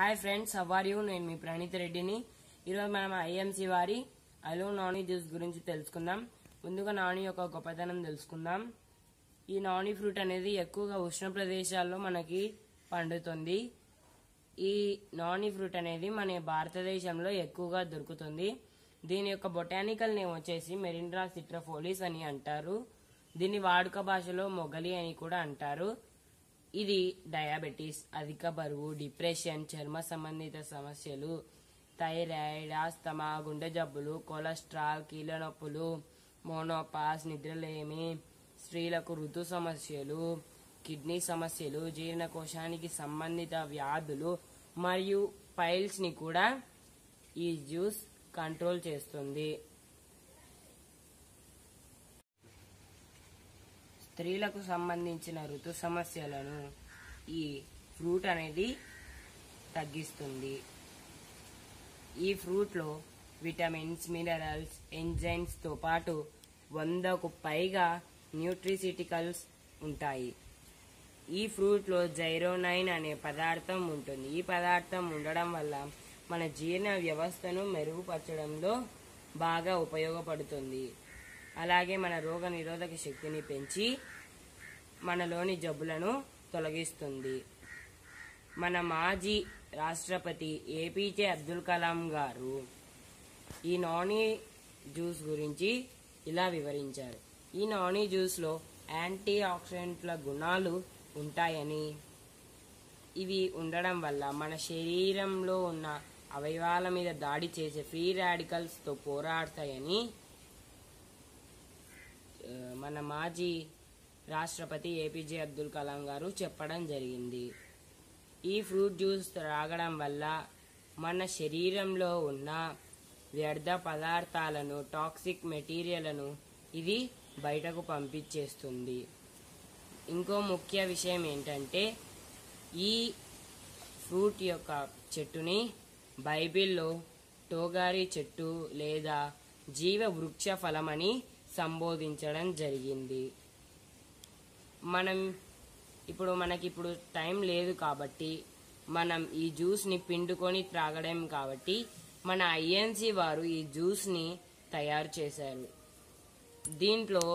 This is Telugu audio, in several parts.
హాయ్ ఫ్రెండ్స్ హవర్ యూ నేను మీ ప్రణీత్ రెడ్డిని ఈరోజు మనం ఐఎంసీ వారి అలో నాని జ్యూస్ గురించి తెలుసుకుందాం ముందుగా నాని యొక్క గొప్పతనం తెలుసుకుందాం ఈ నాని ఫ్రూట్ అనేది ఎక్కువగా ఉష్ణ ప్రదేశాల్లో మనకి పండుతుంది ఈ నాని ఫ్రూట్ అనేది మన భారతదేశంలో ఎక్కువగా దొరుకుతుంది దీని యొక్క బొటానికల్ నేమ్ వచ్చేసి మెరిండ్రా సిట్రఫోలిస్ అని అంటారు దీని వాడుక భాషలో మొగలి అని కూడా అంటారు ఇది డయాబెటీస్ అధిక బరువు డిప్రెషన్ చర్మ సంబంధిత సమస్యలు థైరాయిడ్ ఆస్తమా గుండె జబ్బులు కొలెస్ట్రాల్ కీళ్ళ నొప్పులు మోనోపాస్ నిద్రలేమి స్త్రీలకు ఋతు సమస్యలు కిడ్నీ సమస్యలు జీర్ణకోశానికి సంబంధిత వ్యాధులు మరియు పైల్స్ ని కూడా ఈ జ్యూస్ కంట్రోల్ చేస్తుంది స్త్రీలకు సంబంధించిన ఋతు సమస్యలను ఈ ఫ్రూట్ అనేది తగ్గిస్తుంది ఈ ఫ్రూట్లో విటమిన్స్ మినరల్స్ ఎంజైమ్స్ తో పాటు వందకు పైగా న్యూట్రిసిటికల్స్ ఉంటాయి ఈ ఫ్రూట్లో జైరోనైన్ అనే పదార్థం ఉంటుంది ఈ పదార్థం ఉండడం వల్ల మన జీర్ణ వ్యవస్థను మెరుగుపరచడంలో బాగా ఉపయోగపడుతుంది అలాగే మన రోగ నిరోధక శక్తిని పెంచి మనలోని జబ్బులను తొలగిస్తుంది మన మాజీ రాష్ట్రపతి ఏపీజే అబ్దుల్ కలాం గారు ఈ నాని జ్యూస్ గురించి ఇలా వివరించారు ఈ నాని జ్యూస్లో యాంటీ ఆక్సిడెంట్ల గుణాలు ఉంటాయని ఇవి ఉండడం వల్ల మన శరీరంలో ఉన్న అవయవాల మీద దాడి చేసే ఫ్రీ రాడికల్స్తో పోరాడతాయని ఆ, మన మాజీ రాష్ట్రపతి ఏపీజే అబ్దుల్ కలాం గారు చెప్పడం జరిగింది ఈ ఫ్రూట్ జ్యూస్ త్రాగడం వల్ల మన శరీరంలో ఉన్న వ్యర్థ పదార్థాలను టాక్సిక్ మెటీరియల్ను ఇది బయటకు పంపించేస్తుంది ఇంకో ముఖ్య విషయం ఏంటంటే ఈ ఫ్రూట్ యొక్క చెట్టుని బైబిల్లో టోగారి చెట్టు లేదా జీవ వృక్ష ఫలమని సంబోధించడం జరిగింది మనం ఇప్పుడు మనకి ఇప్పుడు టైం లేదు కాబట్టి మనం ఈ జ్యూస్ని పిండుకొని త్రాగడం కాబట్టి మన ఐఎన్సి వారు ఈ జ్యూస్ని తయారు చేశారు దీంట్లో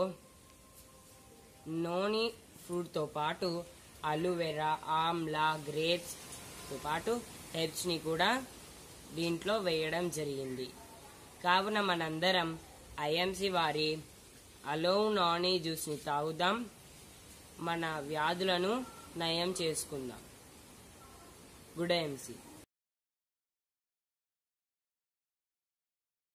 నోని ఫ్రూట్తో పాటు అలోవెరా ఆమ్లా గ్రేప్స్తో పాటు హెర్బ్స్ని కూడా దీంట్లో వేయడం జరిగింది కావున మనందరం ఐఎంసి వారి అలో నాని జ్యూస్ని తాగుదాం మన వ్యాధులను నయం చేసుకుందాం గుడ్ ఐఎంసీ